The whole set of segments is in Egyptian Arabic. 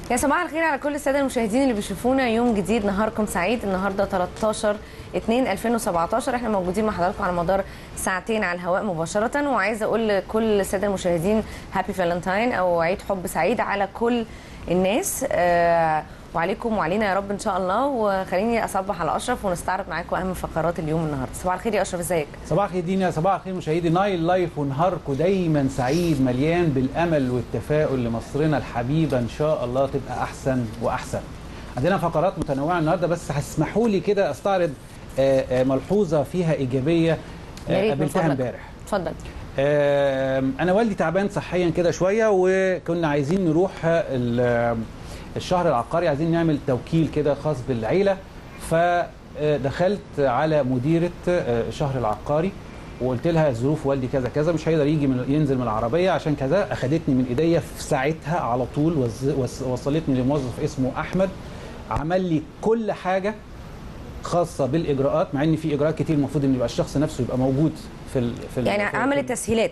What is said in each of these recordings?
يا صباح الخير على كل الساده المشاهدين اللي بيشوفونا يوم جديد نهاركم سعيد النهارده 13 2 2017 احنا موجودين مع حضراتكم على مدار ساعتين على الهواء مباشره وعايزه اقول لكل الساده المشاهدين هابي فالنتاين او عيد حب سعيد على كل الناس آه وعليكم وعلينا يا رب ان شاء الله وخليني اصبح على اشرف ونستعرض معاكم اهم فقرات اليوم النهارده صباح الخير يا اشرف ازيك صباح الخير دينا صباح الخير مشاهدي نايل لايف ونهاركم دايما سعيد مليان بالامل والتفاؤل لمصرنا الحبيبه ان شاء الله تبقى احسن واحسن عندنا فقرات متنوعه النهارده بس هتسمحوا لي كده استعرض آه، آه، ملحوظه فيها ايجابيه آه، يا ريت من قابلتها فضلك. امبارح اتفضل آم، انا والدي تعبان صحيا كده شويه وكنا عايزين نروح ال- الشهر العقاري عايزين نعمل توكيل كده خاص بالعيله فدخلت على مديره آه، الشهر العقاري وقلت لها ظروف والدي كذا كذا مش هيقدر يجي من ينزل من العربيه عشان كذا اخدتني من ايديا في ساعتها على طول وز- وص- وصلتني لموظف اسمه احمد عمل لي كل حاجه خاصه بالاجراءات مع ان في اجراءات كتير المفروض ان يبقى الشخص نفسه يبقى موجود في ال في ال- يعني في- عمل تسهيلات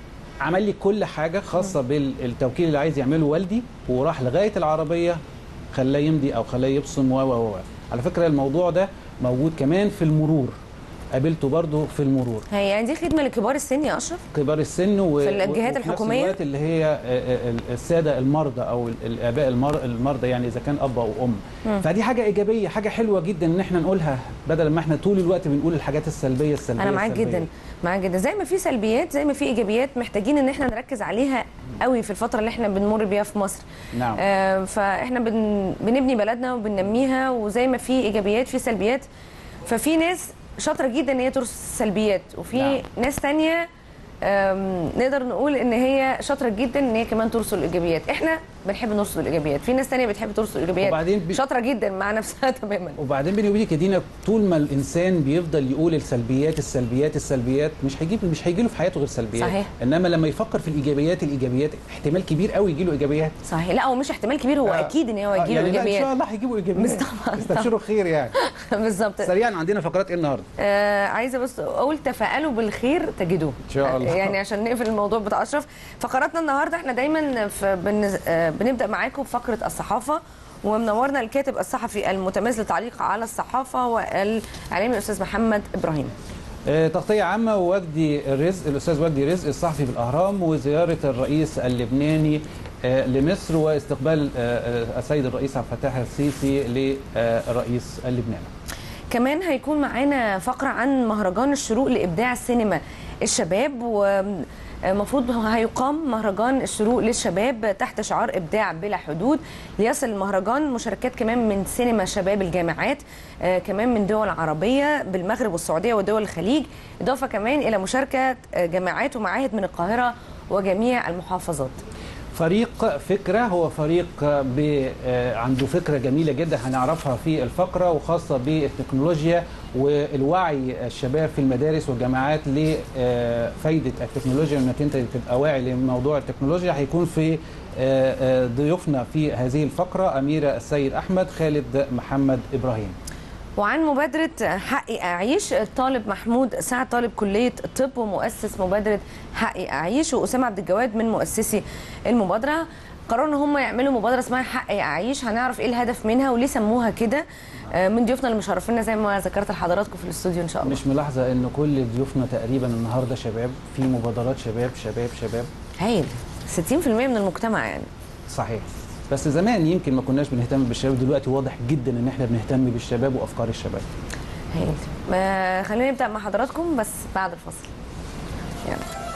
عمل لي كل حاجه خاصه بالتوكيل اللي عايز يعمله والدي وراح لغايه العربيه خلاه يمضي او خلاه يبصم و و و على فكره الموضوع ده موجود كمان في المرور قابلته برضه في المرور هي يعني دي خدمه لكبار السن يا اشرف كبار السن و... في الجهات و- وفي نفس الحكومية؟ الوقت اللي هي آه، آه، الساده المرضى او ال- الاباء المر... المرضى يعني اذا كان اب او ام فدي حاجه ايجابيه حاجه حلوه جدا ان احنا نقولها بدل ما احنا طول الوقت بنقول الحاجات السلبيه السلبيه انا معاك السلبية. جدا معاك جدا زي ما في سلبيات زي ما في ايجابيات محتاجين ان احنا نركز عليها قوي في الفتره اللي احنا بنمر بيها في مصر نعم آه، فاحنا بن... بنبني بلدنا وبننميها وزي ما في ايجابيات في سلبيات ففي ناس شاطره جدا ان هي ترصد السلبيات وفي نعم. ناس تانية آم، نقدر نقول ان هي شاطره جدا ان هي كمان ترصد الايجابيات احنا بنحب نرصد الايجابيات في ناس تانية بتحب ترصد الايجابيات وبعدين بي- شاطره جدا مع نفسها تماما وبعدين بيني وبينك يا دينا طول ما الانسان بيفضل يقول السلبيات السلبيات السلبيات مش هيجيب مش هيجي له في حياته غير سلبيات صحيح. انما لما يفكر في الايجابيات الايجابيات احتمال كبير قوي يجي له ايجابيات صحيح لا هو مش احتمال كبير هو آه. اكيد ان هو آه، يجي له يعني لا، ان شاء ايجابيات الله هيجيبوا ايجابيات بس طبعاً، استبشروا خير يعني بالظبط سريعا عندنا فقرات ايه النهارده آه عايزه بس اقول تفائلوا بالخير تجدوه إن شاء الله. يعني عشان نقفل الموضوع بتاع اشرف فقراتنا النهارده احنا دايما في بن... آه بنبدا معاكم بفقره الصحافه ومنورنا الكاتب الصحفي المتميز للتعليق على الصحافه والاعلامي الاستاذ محمد ابراهيم آه، تغطيه عامه ووجدي رزق الاستاذ وجدي رزق الصحفي بالاهرام وزياره الرئيس اللبناني آه، لمصر واستقبال آه، آه، السيد الرئيس عبد الفتاح السيسي للرئيس اللبناني كمان هيكون معانا فقرة عن مهرجان الشروق لإبداع السينما الشباب ومفروض هيقام مهرجان الشروق للشباب تحت شعار إبداع بلا حدود ليصل المهرجان مشاركات كمان من سينما شباب الجامعات آه، كمان من دول عربية بالمغرب والسعودية ودول الخليج إضافة كمان إلى مشاركة آه، جامعات ومعاهد من القاهرة وجميع المحافظات فريق فكرة هو فريق ب- آه، عنده فكرة جميلة جدا هنعرفها في الفقرة وخاصة بالتكنولوجيا والوعي الشباب في المدارس والجامعات لفايدة التكنولوجيا وانك انت تبقى واعي لموضوع التكنولوجيا هيكون في آه، آه، ضيوفنا في هذه الفقرة أميرة السيد أحمد خالد محمد إبراهيم وعن مبادرة حقي أعيش الطالب محمود سعد طالب كلية الطب ومؤسس مبادرة حقي أعيش وأسامة عبد الجواد من مؤسسي المبادرة قرروا ان هم يعملوا مبادره اسمها حقي اعيش هنعرف ايه الهدف منها وليه سموها كده آه، من ضيوفنا اللي مشرفينا زي ما ذكرت لحضراتكم في الاستوديو ان شاء الله مش ملاحظة أن كل ضيوفنا تقريبا النهاردة شباب في مبادرات شباب شباب شباب هايل 60% من المجتمع يعني صحيح بس زمان يمكن ما كناش بنهتم بالشباب دلوقتي واضح جدا ان احنا بنهتم بالشباب وافكار الشباب هايل ما خلينا نبدا مع حضراتكم بس بعد الفصل يعني